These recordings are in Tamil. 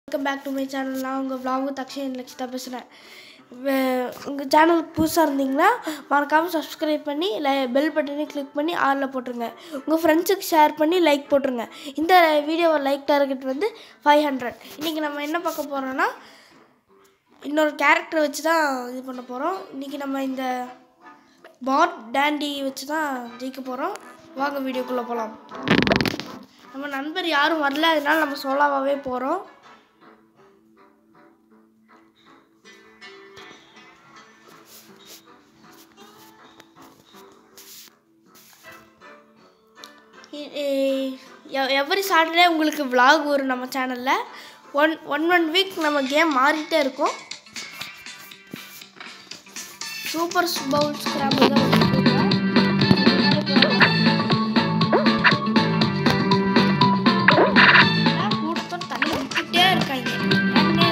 Welcome back to my channel நான் உங்கள் vlog தக்ஷன் லட்சிதா பேசுகிறேன் உங்கள் சேனலுக்கு புதுசாக இருந்தீங்கன்னா மறக்காமல் சப்ஸ்கிரைப் பண்ணி லை பெல் பட்டனையும் கிளிக் பண்ணி ஆளில் போட்டுருங்க உங்கள் ஃப்ரெண்ட்ஸுக்கு ஷேர் பண்ணி லைக் போட்டுருங்க இந்த வீடியோவை லைக் டார்கெட் வந்து ஃபைவ் ஹண்ட்ரட் இன்றைக்கி நம்ம என்ன பார்க்க போகிறோன்னா இன்னொரு கேரக்டர் வச்சு தான் இது பண்ண போகிறோம் இன்றைக்கி நம்ம இந்த பாட் டேண்டி வச்சு தான் ஜெயிக்க போகிறோம் வாங்க வீடியோக்குள்ளே போகலாம் நம்ம நண்பர் யாரும் வரல அதனால நம்ம சோலாவாகவே போகிறோம் எவ்ரி சாட்டர்டே உங்களுக்கு vlog வரும் நம்ம சேனலில் ஒன் ஒன் ஒன் வீக் நம்ம கேம் மாறிட்டே இருக்கோம் சூப்பர் பவுல் ஸ்கிராம்பிள் தான் வச்சுருக்கோம் கூட்டத்தோட தண்ணி விட்டுட்டே இருக்காங்க தண்ணே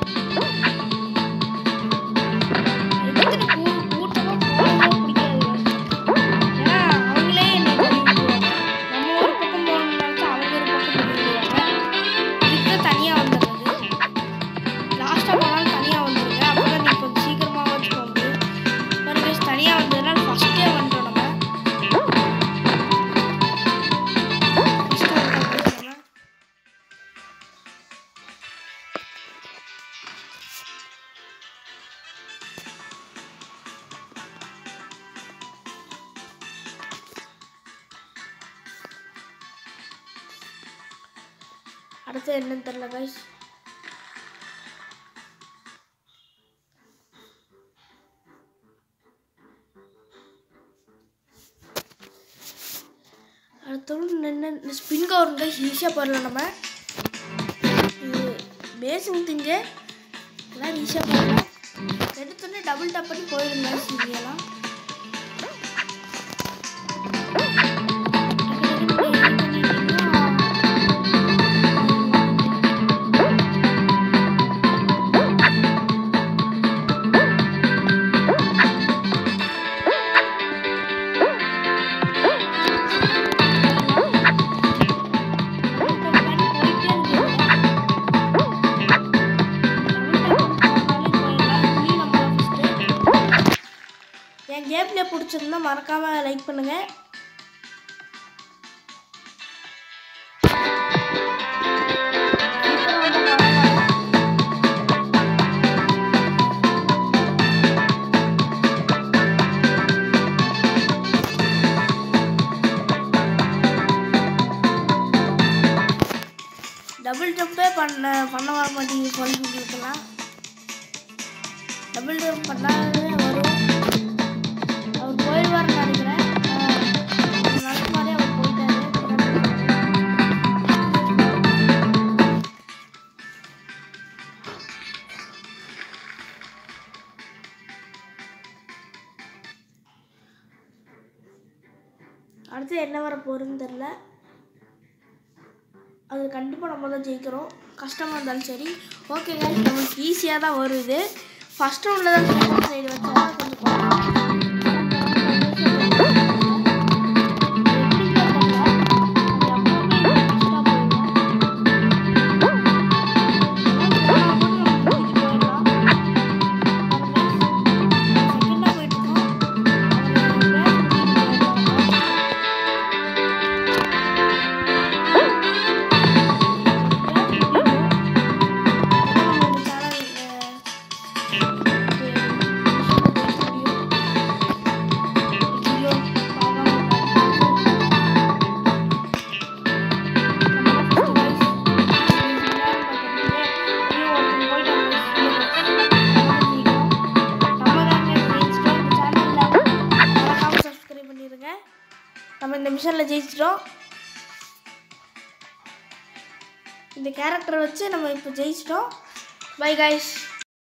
எதுக்கு கூ- கூட்டமா போகவே பிடிக்காது ஏன்னா அவங்களே என்னை தள்ளி விட்டுருவாங்க நம்ம ஒரு பக்கம் போகணும்னாக்கா அவங்க ஒரு பக்கம் போயிடுவாங்க இதுக்கு தனியாக வந்துடுறது லாஸ்ட்டாக போனாலும் தனியாக வந்துடுங்க அப்போ தான் நீங்கள் கொஞ்சம் சீக்கிரமாக போக முடியும் பாருங்க தனியாக வந்ததுனால ஃபஸ்ட்டே வந்துட்டோம் நம்ம ஃபஸ்ட்டு வந்துட்டோம் நம்ம அடுத்து என்னன்னு தெரியல கைஸ் அடுத்தது என்ன ஸ்பின் கவர் கைஸ் ஈஸியாக போடலாம் நம்ம இது பேசிங் திங்கு எல்லாம் ஈஸியாக போடலாம் எடுத்தோடனே டபுள் டப் பண்ணி போயிடுங்க சீரியெல்லாம் என் கேம்ல பிடிச்சிருந்தா மறக்காம லைக் பண்ணுங்க டபுள் ஜம்பே பண்ண பண்ண வர மாட்டேங்குது குழந்தைங்களுக்கெல்லாம் டபுள் ஜம்ப் பண்ணாலே வரும் அவர் போயிடுவார்னு நினைக்கிறேன் நல்ல மாதிரி அவர் போயிட்டாரு அடுத்து என்ன வர போகுதுன்னு தெரில அது கண்டிப்பாக நம்ம தான் ஜெயிக்கிறோம் கஷ்டமாக இருந்தாலும் சரி ஓகே guys நம்மளுக்கு ஈஸியாக தான் வருது ஃபஸ்ட் ரவுண்டில் தான் செகண்ட் சைடு வச்சா தான் கொஞ்சம் கஷ்டம். நம்ம இந்த மிஷனில் ஜெயிச்சிட்டோம் இந்த கேரக்டரை வச்சு நம்ம இப்போ ஜெயிச்சிட்டோம் பை கைஸ்